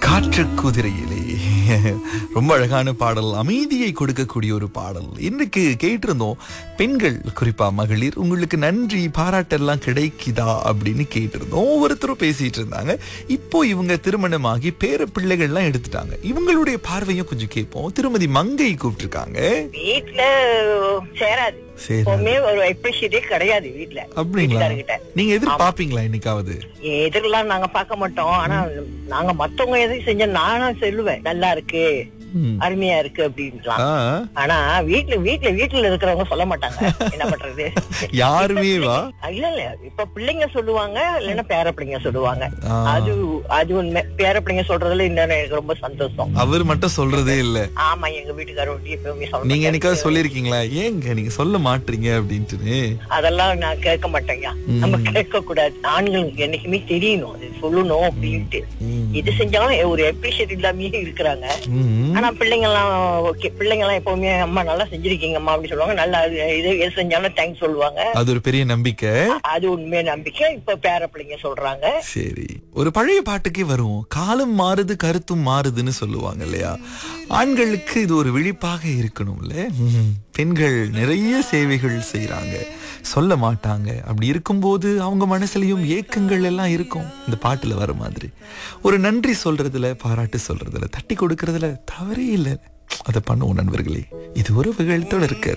காற்று குதிரையிலே ரொம்ப அழகான பாடல் அமைதியை கொடுக்கக்கூடிய ஒரு பாடல் இன்னைக்கு கேட்டிருந்தோம் பெண்கள் குறிப்பா மகளிர் உங்களுக்கு நன்றி பாராட்டெல்லாம் கிடைக்குதா அப்படின்னு கேட்டிருந்தோம் ஒவ்வொருத்தரும் பேசிட்டு இருந்தாங்க இப்போ இவங்க திருமணமாகி பேர பிள்ளைகள்லாம் எடுத்துட்டாங்க இவங்களுடைய பார்வையும் கொஞ்சம் கேட்போம் திருமதி மங்கை கூப்பிட்டிருக்காங்க வீட்ல சேராது சரி எப்பவுமே ஒரு அப்ரிஷியேட்டே கிடையாது வீட்ல அப்படிங்களா வீட்டுக்காரர்கிட்ட. நீங்க எதிர்பார்ப்பீங்களா என்னைக்காவது எதிரெல்லாம் நாங்க பார்க்க மாட்டோம் ஆனா நாங்க மத்தவங்க எதுவும் செஞ்ச நானும் சொல்லுவேன் நல்லா இருக்கு ம். அருமையா இருக்கு அப்படின்லாம் ஆ, ஆனா வீட்ல வீட்ல வீட்டுல இருக்கிறவங்க சொல்ல மாட்டாங்க என்ன பண்றது யாருமே வா இல்ல இல்ல இப்ப பிள்ளைங்க சொல்லுவாங்க இல்லன்னா பேர பிள்ளைங்க சொல்லுவாங்க ஆ. அது அது உண்மை பேர பிள்ளைங்க சொல்றதுல இன்னும் எனக்கு ரொம்ப சந்தோஷம் அவர் மட்டும் சொல்றதே இல்ல ஆமா எங்க வீட்டுக்காரர் ஒட்டி எப்பவுமே சொல்ல நீங்க மாட்டாரு. என்னைக்காவது சொல்லிருக்கீங்களா ஏங்க நீங்க சொல்ல மாட்டீங்க அப்படின்ட்டு அதெல்லாம் நான் கேட்க மாட்டேங்க நம்ம கேட்க கூடாது ஆண்களுக்கு என்னைக்குமே தெரியணும் அது சொல்லணும் அப்படின்ட்டு எது செஞ்சாலும் ஒரு அப்ரிஷியேட் இல்லாமயே இருக்கிறாங்க ம். ஆனா பிள்ளைங்க எல்லாம் ஓகே பிள்ளைங்க எல்லாம் எப்பவுமே அம்மா நல்லா செஞ்சிருக்கீங்கம்மா அப்படின்னு சொல்லுவாங்க நல்லா அது இது எது செஞ்சாலும் தேங்க்ஸ் சொல்லுவாங்க அது ஒரு பெரிய நம்பிக்கை அது உண்மைய நம்பிக்கை இப்ப பேர பிள்ளைங்க சொல்றாங்க சரி ஒரு பழைய பாட்டுக்கே வருவோம் காலம் மாறுது கருத்தும் மாறுதுன்னு சொல்லுவாங்க இல்லையா ஆண்களுக்கு இது ஒரு விழிப்பாக இருக்கணும்ல ம். பெண்கள் நிறைய சேவைகள் செய்றாங்க சொல்ல மாட்டாங்க அப்படி இருக்கும்போது அவங்க மனசுலயும் ஏக்கங்கள் எல்லாம் இருக்கும் இந்த பாட்டுல வர மாதிரி ஒரு நன்றி சொல்றதுல பாராட்டு சொல்றதுல தட்டி கொடுக்கறதுல தவறே இல்லை அதை பண்ணுவோம் நண்பர்களே இது உறவுகள் தொடர்க்க